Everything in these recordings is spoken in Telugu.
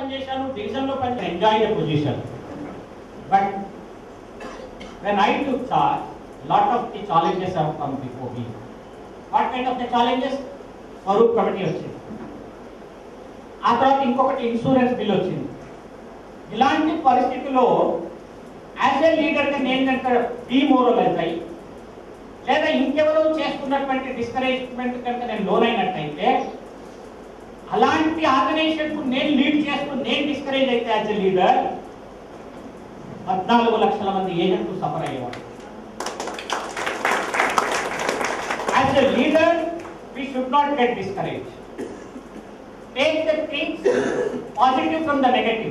పనిచేశాను డివిజన్లో పని enjoy the position but when I took charge, lot of the challenges have come before me. What kind of the challenges? Swaroop committee వచ్చింది ఆ తర్వాత ఇంకొకటి ఇన్సూరెన్స్ బిల్ వచ్చింది ఇలాంటి పరిస్థితిలో యాజ్ ఏ లీడర్గా నేను కనుక డిమోరలైజ్ అయ్యి లేదా ఇంకెవరో చేస్తున్నటువంటి డిస్కరేజ్మెంట్ కనుక నేను లోనైనట్టయితే అలాంటి ఆర్గనైజేషన్కు నేను లీడ్ చేస్తూ నేను డిస్కరేజ్ అయితే యాజ్ ఎ లీడర్ పద్నాలుగు లక్షల మంది ఏజెంట్లు సఫర్ అయ్యేవాడు as a leader we should not get discourage take the things positive from the negative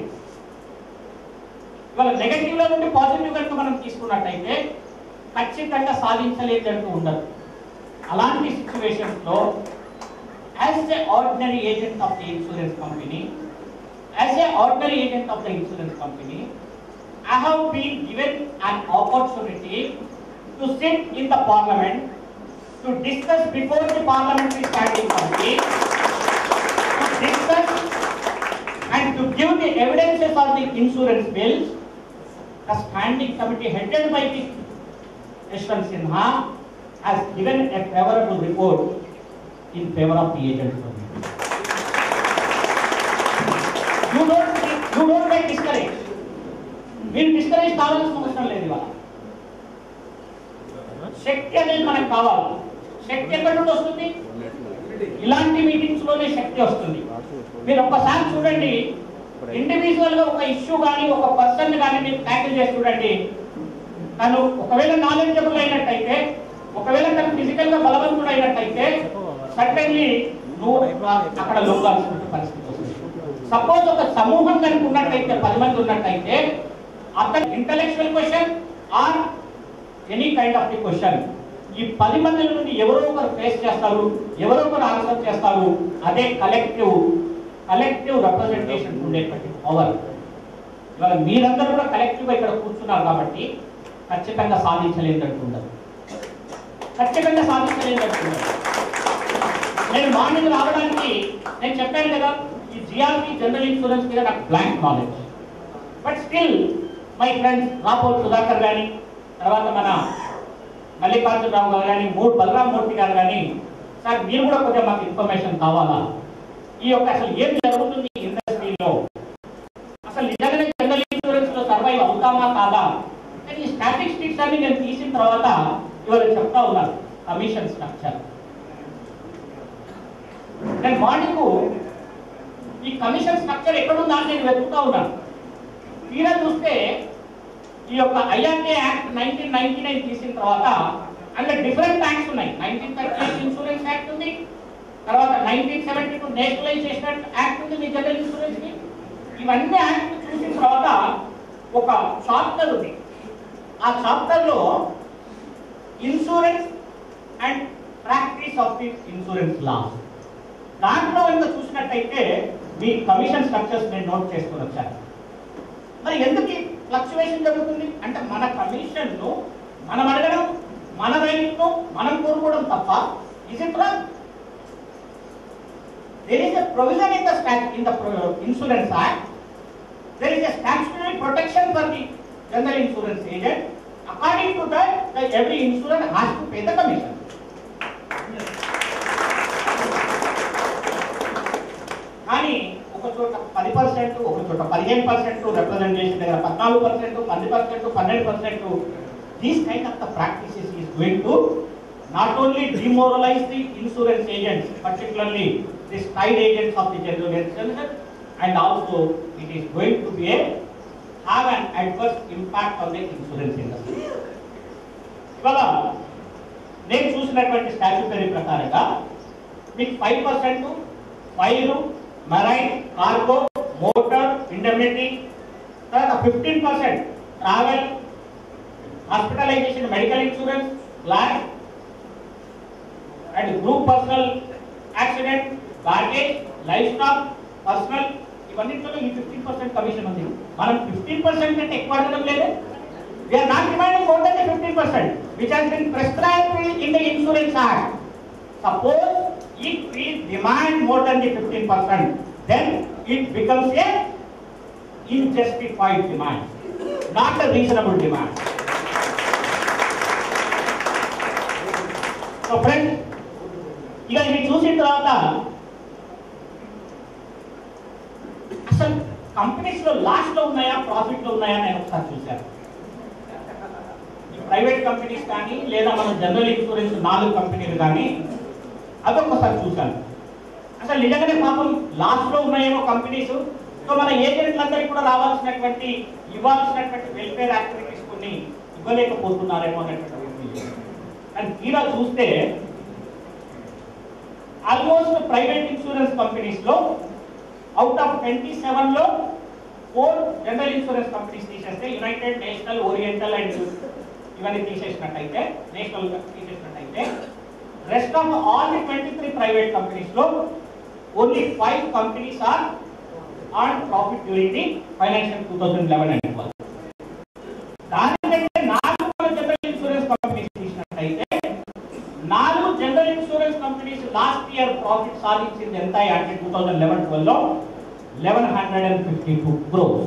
ఇవాళ నెగటివ్ లో నుండి పాజిటివ్ కనుక మనం తీసుకున్నట్టయితే ఖచ్చితంగా సాధించలేదంటూ ఉండదు అలాంటి సిచ్యువేషన్స్ లో as a ordinary agent of the insurance company as a ordinary agent of the insurance company I have been given an opportunity to sit in the parliament to discuss before the parliamentary standing committee, to discuss and to give the evidences of the insurance bills. The standing committee headed by the Yashwant Sinha has given a favorable report in favor of the agent committee. You don't, you don't get discouraged. మీరు డిస్కరేజ్ కావాల్సిన అవసరం లేదు ఇవాళ శక్తి అనేది మనకు కావాలి శక్తి ఎక్కడి నుండి వస్తుంది ఇలాంటి మీటింగ్స్ లోనే శక్తి వస్తుంది మీరు ఒక్కసారి చూడండి ఇండివిజువల్ గా ఒక ఇష్యూ కానీ ఒక పర్సన్ కానీ మీరు ట్యాకిల్ చేసి చూడండి తను ఒకవేళ నాలెడ్జబుల్ అయినట్టయితే ఒకవేళ తను ఫిజికల్ గా బలవంతుడు అయినట్టయితే సడన్లీ నువ్వు అక్కడ లొంగాల్సిన పరిస్థితి వస్తుంది సపోజ్ ఒక సమూహం కనుక ఉన్నట్టయితే పది మంది ఉన్నట్టయితే అతను intellectual question or any kind of the question ఈ పది మంది నుండి ఎవరో ఒకరు ఫేస్ చేస్తారు ఎవరో ఒకరు ఆన్సర్ చేస్తారు అదే కలెక్టివ్ కలెక్టివ్ రిప్రజెంటేషన్ ఉండేటువంటి పవర్ ఇవాళ మీరందరూ కూడా కలెక్టివ్ ఇక్కడ కూర్చున్నారు కాబట్టి ఖచ్చితంగా సాధించలేదంటుండదు ఖచ్చితంగా సాధించలేదంటుండదు నేను మార్నింగ్ రావడానికి నేను చెప్పాను కదా ఈ జిఆర్పి జనరల్ ఇన్సూరెన్స్ మీద నాకు blank knowledge but still my friends Rapol Sudhakar గాని తర్వాత మన మల్లికార్జునరావు గారు కానీ మూడు బలరాం మూర్తి గారు కానీ సార్ మీరు కూడా కొంచెం మాకు ఇన్ఫర్మేషన్ కావాలా ఈ యొక్క అసలు ఏం జరుగుతుంది ఇండస్ట్రీలో అసలు నిజంగానే జనరల్ ఇన్సూరెన్స్ లో సర్వైవ్ అవుతామా కాదా కానీ ఈ స్టాటిస్టిక్స్ అన్ని నేను తీసిన తర్వాత ఇవాళ చెప్తా ఉన్నారు కమిషన్ స్ట్రక్చర్ నేను మార్నింగ్ ఈ కమిషన్ స్ట్రక్చర్ ఎక్కడుందా అని నేను వెతుకుతా ఉన్నాను తీరా చూస్తే ఈ యొక్క IRA act nineteen ninety nine తీసిన తర్వాత అందులో డిఫరెంట్ యాక్ట్స్ ఉన్నాయి nineteen thirty eight insurance act ఉంది తర్వాత nineteen seventy two nationalisation act ఉంది మీ జనరల్ ఇన్సూరెన్స్ కి ఇవన్నీ యాక్ట్ చూసిన తర్వాత ఒక చాప్టర్ ఉంది ఆ చాప్టర్ లో insurance and practice of the insurance law దాంట్లో కనుక చూసినట్టయితే మీ కమిషన్ స్ట్రక్చర్స్ నేను నోట్ చేసుకొని వచ్చాను మరి ఎందుకు ఈ ఫ్లక్చువేషన్ జరుగుతుంది అంటే మన కమిషన్ ను మనం అడగడం మన రైట్ ను మనం కోరుకోవడం తప్ప is it wrong there is a provision in the stat in the pro- insurance act there is a statutory protection for the general insurance agent according to that the every insurer has to pay the commission కానీ ఒక చోట పది పర్సెంట్ ఒక చోట పదిహేను పర్సెంట్ రిప్రజెంటేషన్ దగ్గర పద్నాలుగు పర్సెంట్ పది పర్సెంట్ పన్నెండు percent these kind of the practices is going to not only demoralise the insurance agents particularly the tied agents of the general insurance and also it is going to be a have an adverse impact on the insurance industry ఇవాళ నేను చూసినటువంటి స్టాచ్యుటరీ ప్రకారంగా మీకు five percent fire marine cargo motor indemnity తర్వాత fifteen percent travel hospitalisation medical insurance life and group personal accident baggage life stock personal ఇవన్నింటిలో ఈ ఫిఫ్టీన్ పర్సెంట్ కమిషన్ ఉంది మనం ఫిఫ్టీన్ పర్సెంట్ కంటే ఎక్కువ అడగడం లేదు We are not demanding more than the 15%, which has been prescribed in the Insurance Act. Suppose if we demand more than the 15%, then it becomes a unjustified demand, not a reasonable demand. So friend ఇక ఇవి చూసిన తర్వాత అసలు కంపెనీస్ లో లాస్ లో ఉన్నాయా ప్రాఫిట్ లో ఉన్నాయా నేను ఒకసారి చూశాను ప్రైవేట్ కంపెనీస్ కానీ లేదా మన జనరల్ ఇన్సూరెన్స్ నాలుగు కంపెనీలు కానీ అవి ఒక్కసారి చూశాను అసలు నిజంగానే పాపం లాస్ లో ఉన్నాయేమో కంపెనీస్ సో మన ఏజెంట్లందరికీ కూడా రావాల్సినటువంటి ఇవ్వాల్సినటువంటి వెల్ఫేర్ యాక్టివిటీస్ కొన్ని ఇవ్వలేకపోతున్నారేమో అనేటువంటి opinion. కానీ తీరా చూస్తే ఆల్మోస్ట్ ప్రైవేట్ ఇన్సూరెన్స్ కంపెనీస్ లో అవుట్ ఆఫ్ ట్వంటీ సెవెన్ లో ఫోర్ జనరల్ ఇన్సూరెన్స్ కంపెనీస్ తీసేస్తే యునైటెడ్ నేషనల్ ఓరియంటల్ అండ్ ఇవన్నీ తీసేసినట్టయితే నేషనల్ తీసేసినట్టయితే rest of all the twenty three private companies లో only five companies are on profit during the financial two thousand eleven and twelve దానికంటే నాలుగు మన జనరల్ ఇన్సూరెన్స్ కంపెనీస్ తీసినట్టయితే నాలుగు general insurance companies last year profit సాధించింది ఎంత అంటే టూ థౌసండ్ లెవెన్ ట్వెల్వ్ లో eleven hundred and fifty two crores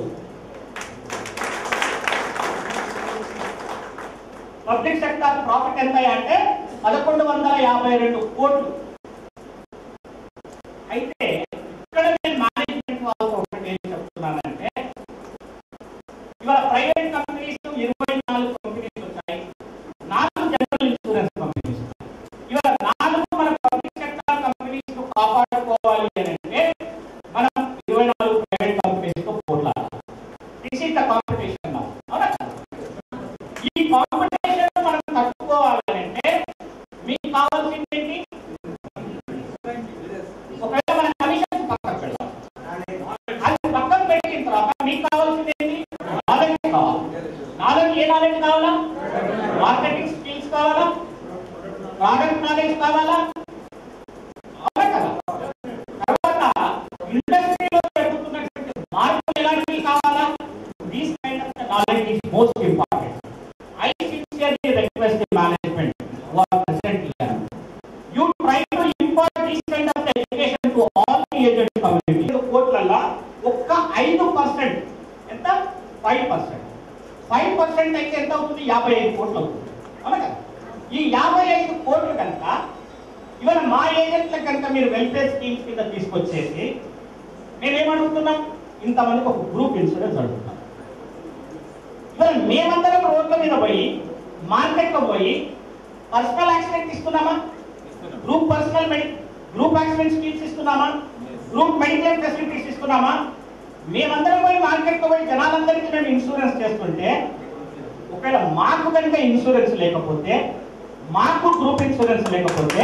public sector profit ఎంత అంటే పదకొండు వందల యాభై రెండు కోట్లు అయితే ఇక్కడ నేను మేనేజ్మెంట్ వాళ్ళతో ఒకటి ఏం చెప్తున్నానంటే ఇవాళ ప్రైవేట్ కంపెనీస్ ఇరవై నాలుగు కంపెనీస్ వచ్చాయి నాలుగు జనరల్ ఇన్సూరెన్స్ కంపెనీస్ ఇవాళ నాలుగు మన పబ్లిక్ సెక్టర్ కంపెనీస్ కాపాడుకోవాలి అని అంటే మనం ఇరవై నాలుగు ప్రైవేట్ కంపెనీస్ తో పోట్లాడాలి this is the competition now అవునా ఈ కాంపిటీషన్ మనం తట్టుకోవాలంటే మీకు కావాల్సింది ఏంటి ఒకవేళ మన కమిషన్ పక్కన పెడదాం అది పక్కన పెట్టిన తర్వాత మీకు కావాల్సింది ఏంటి నాలెడ్జ్ కావాలి నాలెడ్జ్ ఏ నాలెడ్జ్ కావాలా మార్కెటింగ్ స్కిల్స్ కావాలా ప్రోడక్ట్ నాలెడ్జ్ కావాలా అవునా కదా తర్వాత ఇండస్ట్రీలో జరుగుతున్నటువంటి మార్పులు ఎలాంటివి కావాలా these kind of knowledge is most important I sincerely request the management who are present here. You try to impart this kind of education to all the agent community. కోట్లల్లో ఒక్క ఐదు పర్సెంట్ ఎంత ఫైవ్ పర్సెంట్ ఫైవ్ పర్సెంట్ అయితే ఎంత అవుతుంది యాభై ఐదు కోట్లు అవుతుంది అవునా కదా ఈ యాభై ఐదు కోట్లు కనుక ఇవాళ మా ఏజెంట్లకు కనుక మీరు వెల్ఫేర్ స్కీమ్స్ కింద తీసుకొచ్చేసి మేమేమడుగుతున్నాం ఇంతమందికి ఒక గ్రూప్ ఇన్సూరెన్స్ అడుగుతున్నాం ఇవాళ మేమందరం రోడ్ల మీద పోయి మార్కెట్లో పోయి పర్సనల్ యాక్సిడెంట్ ఇస్తున్నామా group personal medi group accident schemes ఇస్తున్నామా గ్రూప్ మెడికల్ ఫెసిలిటీస్ ఇస్తున్నామా మేమందరం పోయి మార్కెట్లో పోయి జనాలందరికీ మేము ఇన్సూరెన్స్ చేస్తుంటే ఒకవేళ మాకు కనుక ఇన్సూరెన్స్ లేకపోతే మాకు గ్రూప్ ఇన్సూరెన్స్ లేకపోతే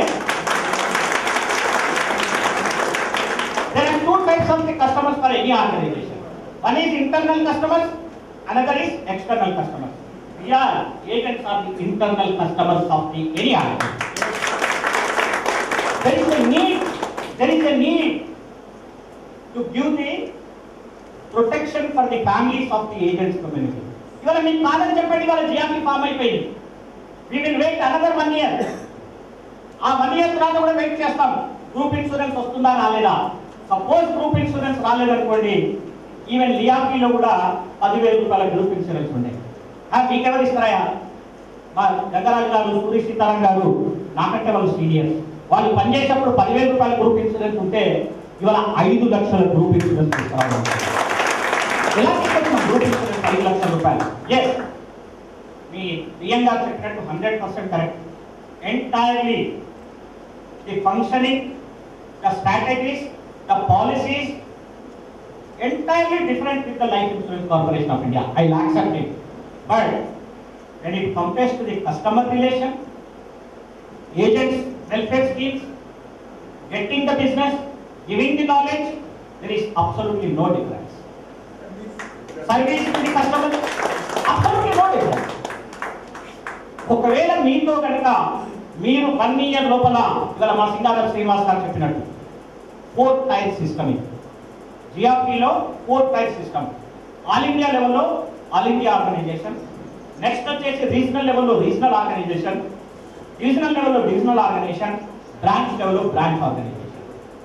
There are two types of the customers for any organization. One is internal customers, another is external customers. We are agents are the internal customers of the any organization. There is a need, there is a need to give the protection for the families of the agents community. ఇవాళ మీకు కాదని చెప్పండి ఇవాళ జిఆర్పి ఫామ్ అయిపోయింది we will wait another one year ఆ వన్ ఇయర్ తర్వాత కూడా వెయిట్ చేస్తాం గ్రూప్ ఇన్సూరెన్స్ వస్తుందా రాలేదా సపోజ్ గ్రూప్ ఇన్సూరెన్స్ రాలేదనుకోండి ఈవెన్ లియాపీలో కూడా పదివేల రూపాయల గ్రూప్ ఇన్సూరెన్స్ ఉండే ఆ, మీకెవరు ఇస్తారా మా గంగరాజు గారు సూర్య సీతారాం గారు నాకంటే వాళ్ళు సీనియర్స్ వాళ్ళు పనిచేసేటప్పుడు పదివేల రూపాయల గ్రూప్ ఇన్సూరెన్స్ ఉంటే ఇవాళ ఐదు లక్షల గ్రూప్ ఇన్సూరెన్స్ తీసుకురావాలి ఎలా తీసుకొచ్చిన గ్రూప్ ఇన్సూరెన్స్ ఐదు లక్షల రూపాయలు ఎస్ మీ బియ్యం గారు చెప్పినట్టు hundred percent correct entirely the functioning the strategies the policies entirely different with the Life Insurance Corporation of India. I'll accept it. But when it compares to the customer relation, agents, welfare schemes, getting the business, giving the knowledge, there is absolutely no difference. Service to the customer, absolutely no difference. ఒకవేళ మీతో కనుక మీరు వన్ ఇయర్ లోపల ఇవాళ మా సింగారం శ్రీనివాస్ గారు చెప్పినట్టు ఫోర్ టైర్ సిస్టమ్ ఇది జిఆర్పిలో four tier system all India లెవెల్లో ఆల్ ఇండియా ఆర్గనైజేషన్ నెక్స్ట్ వచ్చేసి రీజనల్ లెవెల్లో రీజనల్ ఆర్గనైజేషన్ డివిజనల్ లెవెల్లో డివిజనల్ ఆర్గనైజేషన్ బ్రాంచ్ లెవెల్లో బ్రాంచ్ ఆర్గనైజేషన్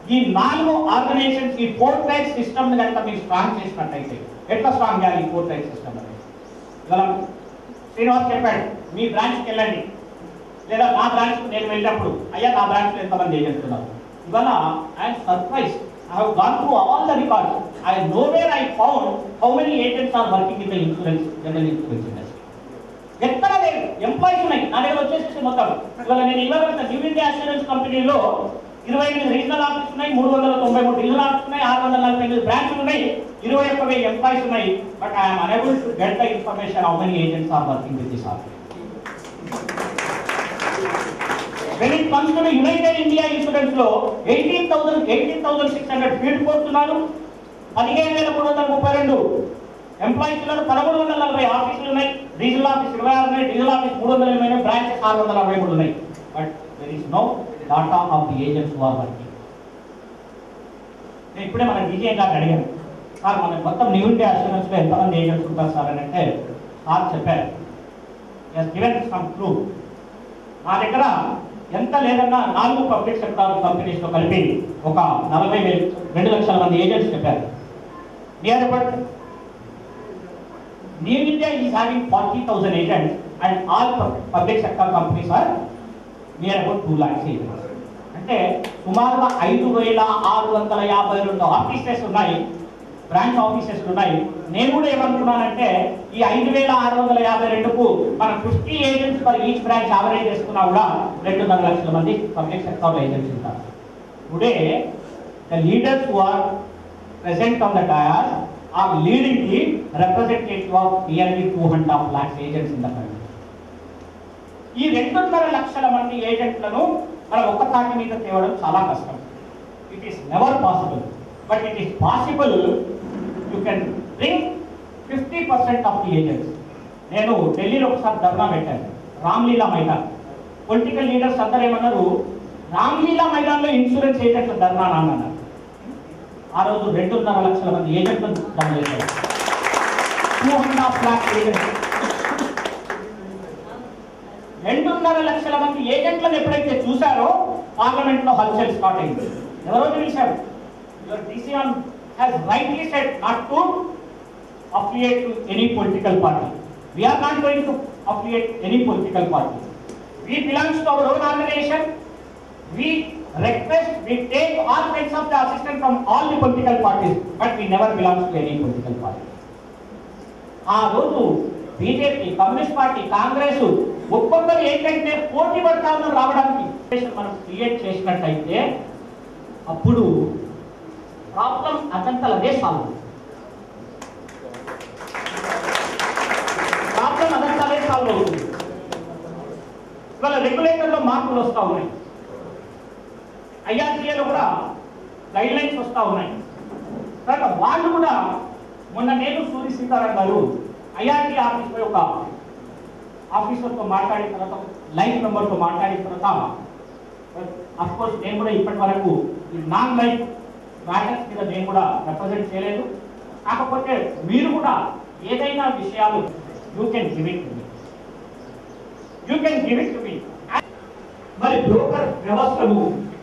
ఈ నాలుగు ఆర్గనైజేషన్స్ ఈ ఫోర్ ట్రైబ్ సిస్టమ్ కనుక మీరు స్ట్రాంగ్ చేసినట్టయితే ఎట్లా స్ట్రాంగ్ చేయాలి ఈ ఫోర్ ట్రైబ్ సిస్టమ్ అనేది ఇవాళ శ్రీనివాస్ చెప్పాడు మీ బ్రాంచ్కి వెళ్ళండి లేదా నా బ్రాంచ్ నేను వెళ్ళినప్పుడు అయ్యా నా బ్రాంచ్ లో ఎంతమంది ఏజెంట్స్ ఉన్నారు ఇవాళ I'm surprise I have gone through all the records I nowhere I found how many agents are working in the insurance general insurance industry ఎక్కడ లేదు ఎంప్లాయీస్ ఉన్నాయి నా దగ్గర వచ్చేసి మొత్తం ఇవాళ నేను ఇవాళ న్యూ ఇండియా అష్యూరెన్స్ కంపెనీలో ఇరవై ఎనిమిది రీజనల్ ఆఫీస్ ఉన్నాయి మూడు వందల తొంభై మూడు రీజనల్ ఆఫీస్ ఉన్నాయి ఆరు వందల నలభై ఎనిమిది బ్రాంచ్లు ఉన్నాయి ఇరవై ఒక్క వెయ్యి ఎంప్లాయీస్ ఉన్నాయి but I'm unable to get the information how many agents are working with this office when it comes to the United India Insurance లో eighteen thousand eighteen thousand six hundred field force ఉన్నారు పదిహేను వేల మూడు వందల ముప్పై రెండు ఎంప్లాయీస్ ఉన్నారు పదమూడు వందల నలభై ఆఫీసులు ఉన్నాయి రీజనల్ ఆఫీస్ ఇరవై ఆరు ఉన్నాయి డిజిటల్ ఆఫీస్ మూడు వందల ఎనభై బ్రాంచెస్ ఆరు వందల అరవై మూడు ఉన్నాయి but there is no data of the agents who are working నేను ఇప్పుడే మన డీజే గారిని అడిగాను సార్ మన మొత్తం న్యూ ఇండియా అష్యూరెన్స్ లో ఎంతమంది ఏజెంట్స్ ఉంటారు సార్ అని అంటే సార్ చెప్పారు ఎస్ గివెన్ సమ్ ప్రూఫ్ మా దగ్గర ఎంత లేదన్నా నాలుగు పబ్లిక్ సెక్టార్ కంపెనీస్ తో కలిపి ఒక నలభై వేలు రెండు లక్షల మంది ఏజెంట్స్ చెప్పారు near about New India is having forty thousand agents and all public sector companies are near about two lakhs agents అంటే సుమారుగా ఐదు వేల ఆరు వందల యాభై రెండు ఆఫీసెస్ ఉన్నాయి బ్రాంచ్ ఆఫీసెస్ ఉన్నాయి నేను కూడా ఏమనుకున్నానంటే ఈ ఐదు వేల ఆరు వందల యాభై రెండుకు మన fifty agents for each branch average చేసుకున్నా కూడా రెండున్నర లక్షల మంది పబ్లిక్ సెక్టర్ ఏజెంట్స్ ఉంటారు today the leaders who are present on the tier are leading the representative of nearly two hundred of lakhs agents in the country ఈ రెండున్నర లక్షల మంది ఏజెంట్లను మనం ఒక్క తాటి మీద తేవడం చాలా కష్టం it is never possible but it is possible you can bring fifty percent of the agents నేను ఢిల్లీలో ఒకసారి ధర్నా పెట్టాను రామ్లీలా మైదాన్ పొలిటికల్ లీడర్స్ అందరూ ఏమన్నారు రామ్లీలా మైదాన్లో ఇన్సూరెన్స్ ఏజెంట్ల ధర్నా అన్నారు ఆ రోజు రెండున్నర లక్షల మంది ఏజెంట్లను ధర్నా చేశారు two and half lakh agents రెండున్నర లక్షల మంది ఏజెంట్లను ఎప్పుడైతే చూశారో పార్లమెంట్ లో హల్చల్ స్టార్ట్ అయింది ఎవరో తెలిసారు your DCM has rightly said not to affiliate to any political party we are not going to affiliate any political party we belongs to our own organisation we request, we take all kinds of the assistance from all the political parties, but we never belong to any political party. ఆ రోజు బీజేపీ కమ్యూనిస్ట్ పార్టీ కాంగ్రెస్ ఒక్కొక్కరు ఏంటంటే పోటీ పడతా ఉన్నారు రావడానికి సిచ్యువేషన్ మనం క్రియేట్ చేసినట్టయితే అప్పుడు ప్రాబ్లం అదంతలు అదే సాల్వ్ ప్రాబ్లం అదంతా అదే సాల్వ్ అవుతుంది ఇవాళ రెగ్యులేటర్లో మార్పులు వస్తూ ఉన్నాయి ఐఆర్సీఏలో కూడా గైడ్ లైన్స్ వస్తూ ఉన్నాయి తర్వాత వాళ్ళు కూడా మొన్న నేను సూర్య సీతారాం గారు ఐఆర్టీ ఆఫీస్ పై ఒక ఆఫీసర్తో మాట్లాడిన తర్వాత లైఫ్ మెంబర్తో మాట్లాడిన తర్వాత అఫ్ కోర్స్ నేను కూడా ఇప్పటి వరకు ఈ నాన్ లైఫ్ మ్యాటర్స్ మీద నేను కూడా రిప్రజెంట్ చేయలేదు కాకపోతే మీరు కూడా ఏదైనా విషయాలు you can give it to me you can give it to me మరి బ్రోకర్ వ్యవస్థలు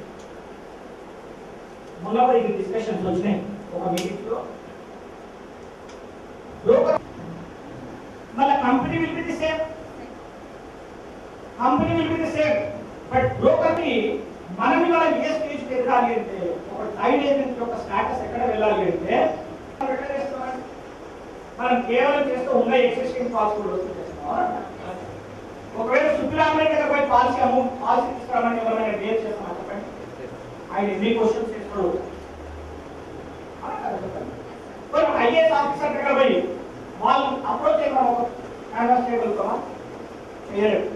మొన్న కూడా ఇది డిస్కషన్స్ వచ్చినాయి ఒక మీటింగ్ లో బ్రోకర్ మళ్ళీ company will be the same company will be the same but broker ని మనం ఇవాళ ఏ స్టేజ్ కి ఎదగాలి అంటే ఒక టైడ్ ఏజెంట్ యొక్క స్టాటస్ ఎక్కడ వెళ్ళాలి అంటే మనం ఎక్కడ చేస్తామండి? మనం కేవలం చేస్తూ ఉన్న ఎగ్జిస్టింగ్ పాలసీ కూడా వస్తూ చేస్తాం ఒకవేళ సుబ్బిరామయ్య దగ్గర పోయి పాలసీ అమ్ము పాలసీ తీసుకురామని ఎవరైనా డేట్ చేస్తామా చెప్పండి ఆయన ఎన్ని క్వశ్చన్స్ చేస్తాడు కొన్ని ఐఏఎస్ ఆఫీసర్ దగ్గర పోయి వాళ్ళు అప్రోచ్ చేయడం ఒక కాన్వర్స్ చేయగలుగుతామా చేయలేరు